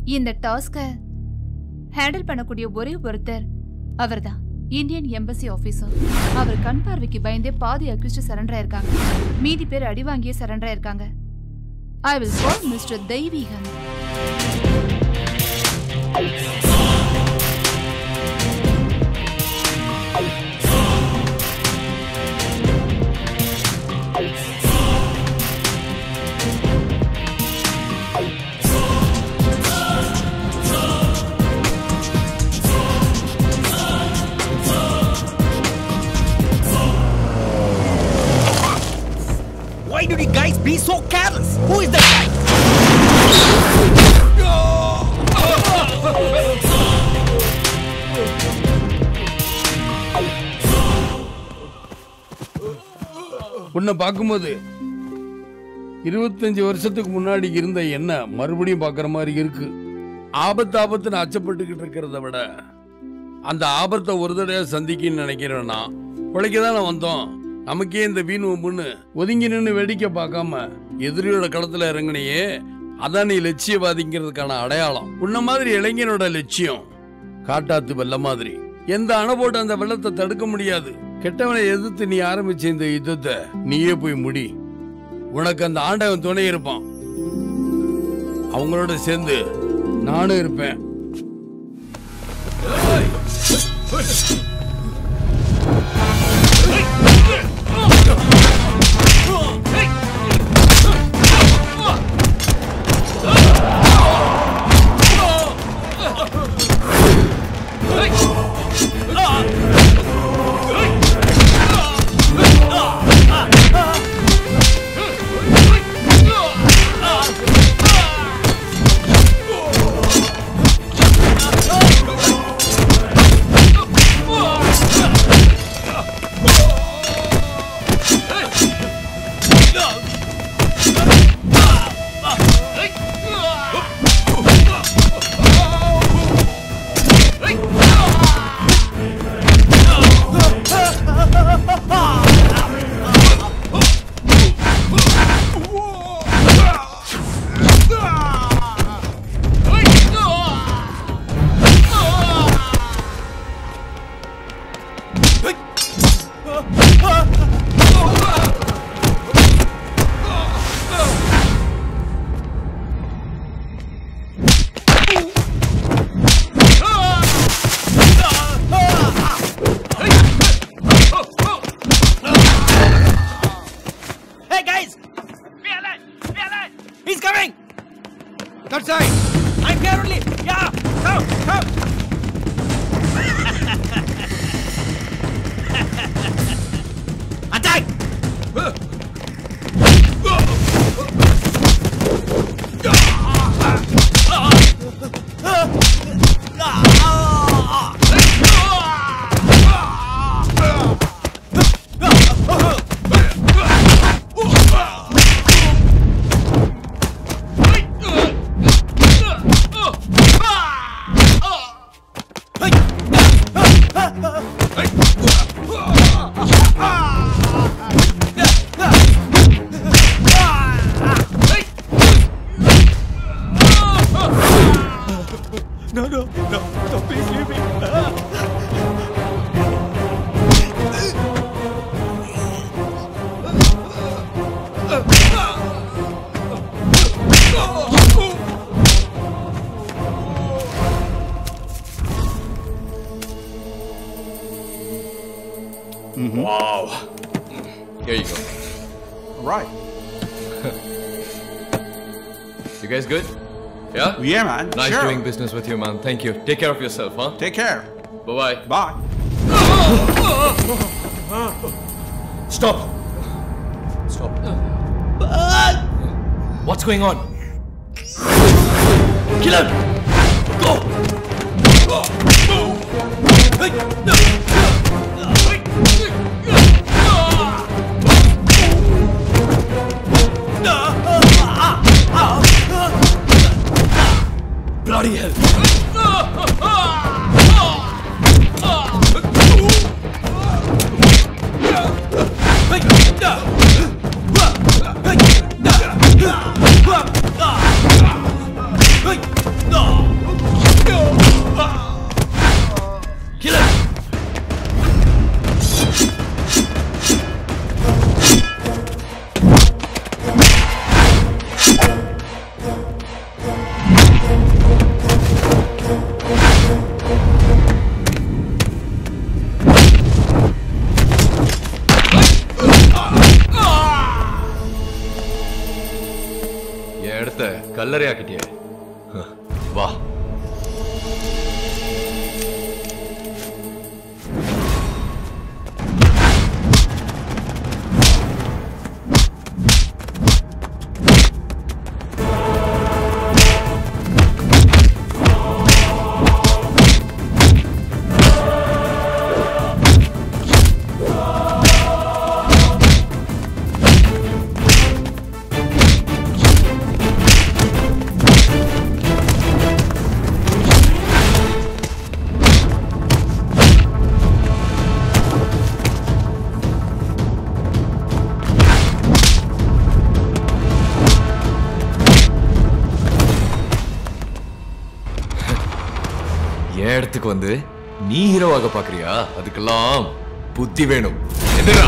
இந்த டாஸ்க ஹேண்டில் பண்ணக்கூடிய ஒரே ஒருத்தர் அவர்தான் இந்தியன் எம்பசி ஆபீசர் அவர் கண் பார்வைக்கு பயந்தே பாதி அக்யூஸ்ட் சரண்டர் இருக்காங்க மீதி பேர் அடி வாங்கியே சரண்டர் இருக்காங்க I will call mister Theiveekan Why did you guys be so careless? Who is that guy? உன்னை பார்க்கும்போது இருபத்தஞ்சு வருஷத்துக்கு முன்னாடி இருந்த என்ன மறுபடியும் பார்க்குற மாதிரி இருக்கு ஆபத்து ஆபத்துன்னு அச்சப்பட்டுக்கிட்டு இருக்கிறத விட அந்த ஆபத்தை ஒரு தடவை சந்திக்கன்னு நினைக்கிறேன்னா பிழைக்க தானே வந்தோம் நமக்கே இந்த வீண் வம்புன்னு ஒதுங்கி நின்று வேடிக்கை பார்க்காம எதிரியோட களத்துல இறங்குனையே அதான் நீ லட்சியவாதிங்கிறதுக்கான அடையாளம் உன்ன மாதிரி இளைஞனோட லட்சியம் காட்டாத்து வெள்ளம் மாதிரி எந்த அணை போட்டு அந்த வெள்ளத்தை தடுக்க முடியாது கெட்டவனை எதிர்த்து நீ ஆரம்பிச்ச இந்த யுத்தத்தை நீயே போய் முடி உனக்கு அந்த ஆண்டவன் துணை இருப்பான் அவங்களோட சேர்ந்து நானும் இருப்பேன் Hey guys! Be alert! Be alert! He's coming! That side. I'm here only! Yeah! Come! Come! Attack! No, no, no, no, please leave me. Wow. Here you go. All right. You guys good? Yeah? Yeah, man. Nice Sure. doing business with you, man. Thank you. Take care of yourself, huh? Take care. Bye bye. Bye. Stop. Stop. What's going on? Kill him! Go! Bloody hell! No! கல்லறையாக்கிட்டியே ஹ, வா என் இடத்துக்கு வந்து நீ ஹீரோவாக பாக்குறியா அதுக்கெல்லாம் புத்தி வேணும் எதிரா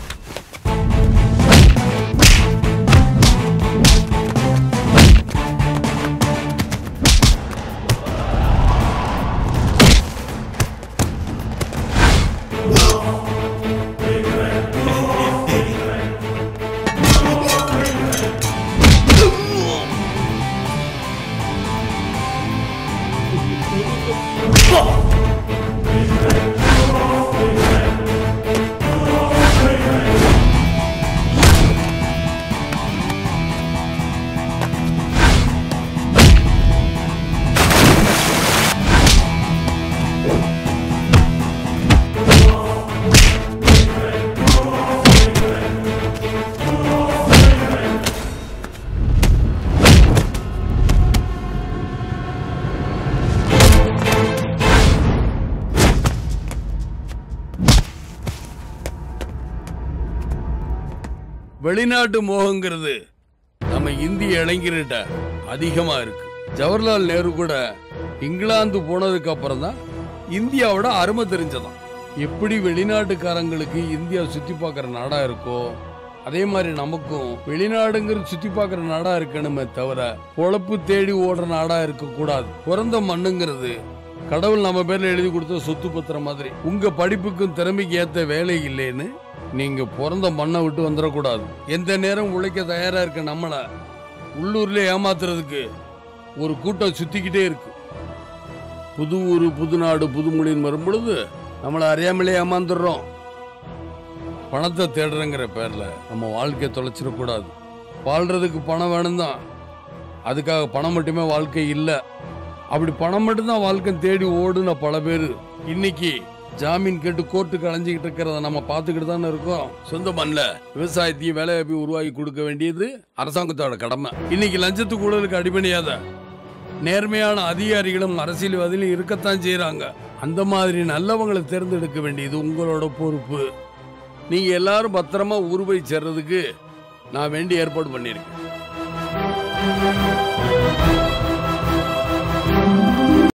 வெளிநாட்டு மோகங்கிறது நம்ம இந்திய இளைஞர்கிட்ட அதிகமா இருக்கு ஜவஹர்லால் நேரு கூட இங்கிலாந்து போனதுக்கு அப்புறம் தான் இந்தியாவோட அருமை தெரிஞ்சதாம் எப்படி வெளிநாட்டுக்காரங்களுக்கு இந்தியா சுத்தி பார்க்குற நாடா இருக்கோ அதே மாதிரி நமக்கும் வெளிநாடுங்கிறது சுத்தி பார்க்குற நாடா இருக்கணுமே தவிர பொழப்பு தேடி ஓடுற நாடா இருக்க கூடாது பிறந்த மண்ணுங்கிறது கடவுள் நம்ம பேர்ல எழுதி கொடுத்த சொத்து பத்திரம் மாதிரி உங்க படிப்புக்கும் திறமைக்கு ஏத்த வேலை இல்லைன்னு நீங்க பிறந்த மண்ணை விட்டு வந்துடக்கூடாது எந்த நேரம் உழைக்க தயாரா இருக்க நம்மள உள்ளூர்ல ஏமாத்துறதுக்கு ஒரு கூட்டம் சுத்திக்கிட்டே இருக்கு புது ஊரு புது நாடு புது மொழின்னு வரும் பொழுது நம்மளை அறியாமலே ஏமாந்துடுறோம் பணத்தை தேடுறங்கிற பேர்ல நம்ம வாழ்க்கையை தொலைச்சிடக்கூடாது வாழ்றதுக்கு பணம் வேணும் தான் அதுக்காக பணம் மட்டுமே வாழ்க்கை இல்லை அப்படி பணம் மட்டும்தான் வாழ்க்கை தேடி ஓடுன பல பேர் இன்னைக்கு ஜாமீன் கேட்டு கோர்ட்டுக்கு அலைஞ்சிக்கிட்டு இருக்கிறத நம்ம பார்த்துக்கிட்டு தானே இருக்கோம் சொந்த மண்ணில் விவசாயத்தையும் வேலைவாய்ப்பையும் உருவாக்கி கொடுக்க வேண்டியது அரசாங்கத்தோட கடமை இன்னைக்கு லஞ்சத்துக்கு ஊழலுக்கு அடிபணியாத நேர்மையான அதிகாரிகளும் அரசியல்வாதிகளும் இருக்கத்தான் செய்றாங்க அந்த மாதிரி நல்லவங்களை தேர்ந்தெடுக்க வேண்டியது உங்களோட பொறுப்பு நீங்க எல்லாரும் பத்திரமா ஊர் போய் சேர்றதுக்கு நான் வேண்டி ஏற்பாடு பண்ணியிருக்கேன்